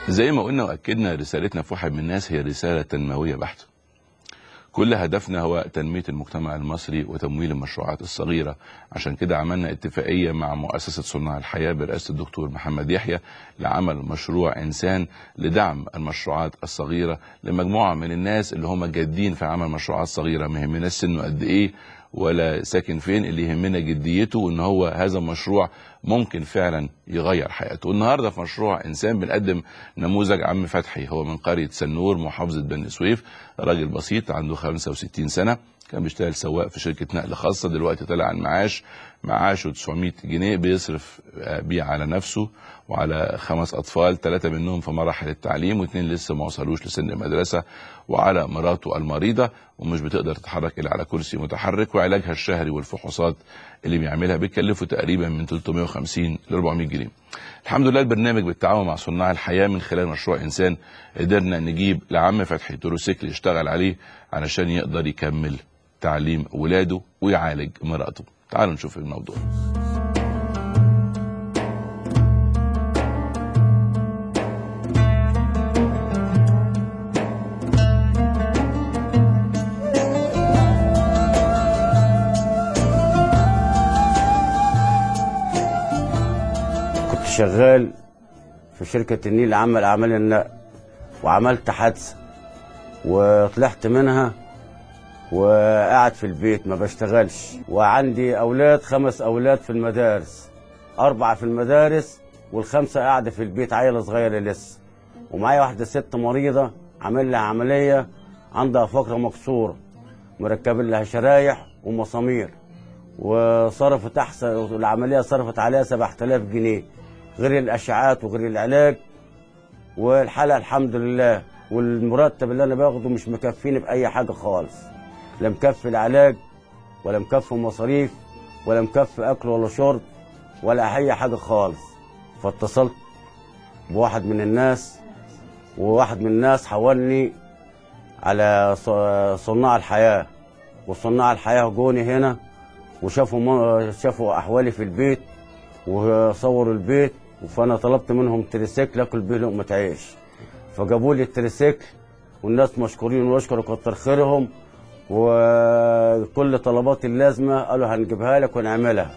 زي ما قلنا واكدنا رسالتنا في واحد من الناس هي رساله تنمويه بحته كل هدفنا هو تنميه المجتمع المصري وتمويل المشروعات الصغيره عشان كده عملنا اتفاقيه مع مؤسسه صناع الحياه برئاسه الدكتور محمد يحيى لعمل مشروع انسان لدعم المشروعات الصغيره لمجموعه من الناس اللي هم جادين في عمل مشروعات صغيره ما يهمناش سنه قد ايه ولا ساكن فين اللي يهمنا جديته وان هو هذا المشروع ممكن فعلا يغير حياته والنهارده في مشروع انسان بنقدم نموذج عم فتحي هو من قريه سنور محافظه بني سويف راجل بسيط عنده 65 سنه كان بيشتغل سواق في شركه نقل خاصه دلوقتي طلع على المعاش معاشه 900 جنيه بيصرف بيه على نفسه وعلى خمس اطفال ثلاثه منهم في مراحل التعليم واثنين لسه ما وصلوش لسن المدرسه وعلى مراته المريضه ومش بتقدر تتحرك الا على كرسي متحرك وعلاجها الشهري والفحوصات اللي بيعملها بيكلفه تقريبا من 350 ل 400 جنيه. الحمد لله البرنامج بالتعاون مع صناع الحياه من خلال مشروع انسان قدرنا نجيب لعم فتحي تروسيكل يشتغل عليه علشان يقدر يكمل تعليم ولاده ويعالج مراته. تعالوا نشوف الموضوع. كنت شغال في شركة النيل عمل أعمال النقل وعملت حادثة وطلعت منها وقاعد في البيت ما بشتغلش وعندي أولاد خمس أولاد في المدارس أربعة في المدارس والخمسة قاعدة في البيت عيلة صغيرة لسه ومعايا واحدة ست مريضة عامل لها عملية عندها فقرة مكسورة مركب لها شرايح ومسامير وصرفت احسن العمليه صرفت عليها 7000 جنيه غير الاشعاعات وغير العلاج والحاله الحمد لله والمرتب اللي انا باخده مش مكفيني باي حاجه خالص لا مكفي العلاج ولا مكفي مصاريف ولا مكفي اكل ولا شرب ولا اي حاجه خالص فاتصلت بواحد من الناس وواحد من الناس حولني على ص- صناع الحياه وصناع الحياه جوني هنا وشافوا م- شافوا احوالي في البيت وصوروا البيت فانا طلبت منهم تريسيكل اكل بيه لقمه عيش فجابوا لي التريسيكل والناس مشكورين واشكروا كتر خيرهم وكل طلباتي اللازمه قالوا هنجيبها لك ونعملها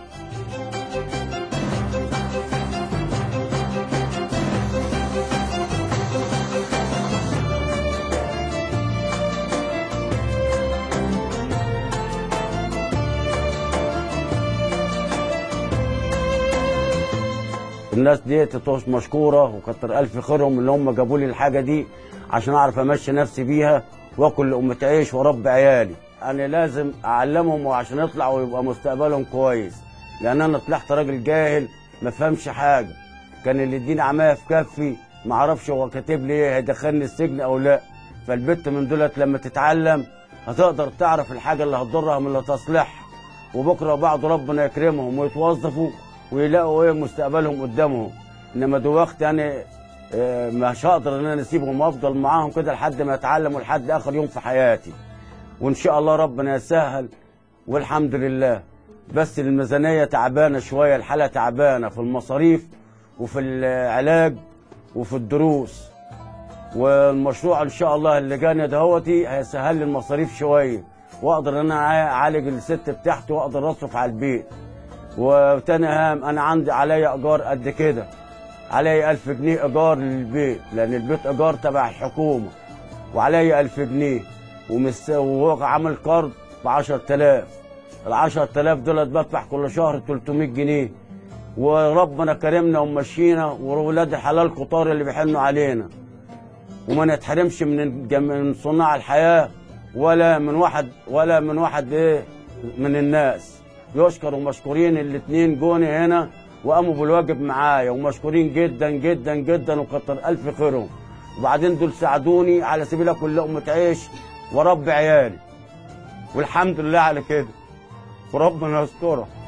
الناس دي تطوش مشكوره وكتر الف خيرهم اللي هم جابوا لي الحاجه دي عشان اعرف امشي نفسي بيها واكل لقمه عيش واربي عيالي انا لازم اعلمهم وعشان يطلعوا ويبقى مستقبلهم كويس لان انا طلعت راجل جاهل ما فهمش حاجه كان اللي يديني عمايه في كفي ما اعرفش هو كاتب لي ايه هيدخلني السجن او لا فالبت من دولت لما تتعلم هتقدر تعرف الحاجه اللي هتضرها من اللي تصلحها وبكره بعد ربنا يكرمهم ويتوظفوا ويلاقوا ايه مستقبلهم قدامهم انما دلوقتي انا آه، مش هقدر ان انا اسيبهم وافضل معاهم كده لحد ما يتعلموا لحد اخر يوم في حياتي وان شاء الله ربنا يسهل والحمد لله بس الميزانيه تعبانه شويه الحاله تعبانه في المصاريف وفي العلاج وفي الدروس والمشروع ان شاء الله اللي جاني دهوتي هيسهل لي المصاريف شويه واقدر ان انا اعالج الست بتاعتي واقدر اصرف على البيت وتاني هام انا عندي عليا ايجار قد كده عليا ألف جنيه ايجار للبيت لان البيت ايجار تبع الحكومه وعليا ألف جنيه ومس... وهو عامل قرض ب 10000 ال 10000 دولت بدفع كل شهر 300 جنيه وربنا كرمنا ومشينا وولاد الحلال كتار اللي بيحنوا علينا وما نتحرمش من الجم- من صناع الحياه ولا من واحد ولا من واحد ايه من الناس يشكر ومشكورين الاثنين جوني هنا وقاموا بالواجب معايا ومشكورين جدا جدا جدا وكتر الف خيرهم وبعدين دول ساعدوني على سبيل اكل لقمه عيش وربي عيالي والحمد لله على كده وربنا يسترها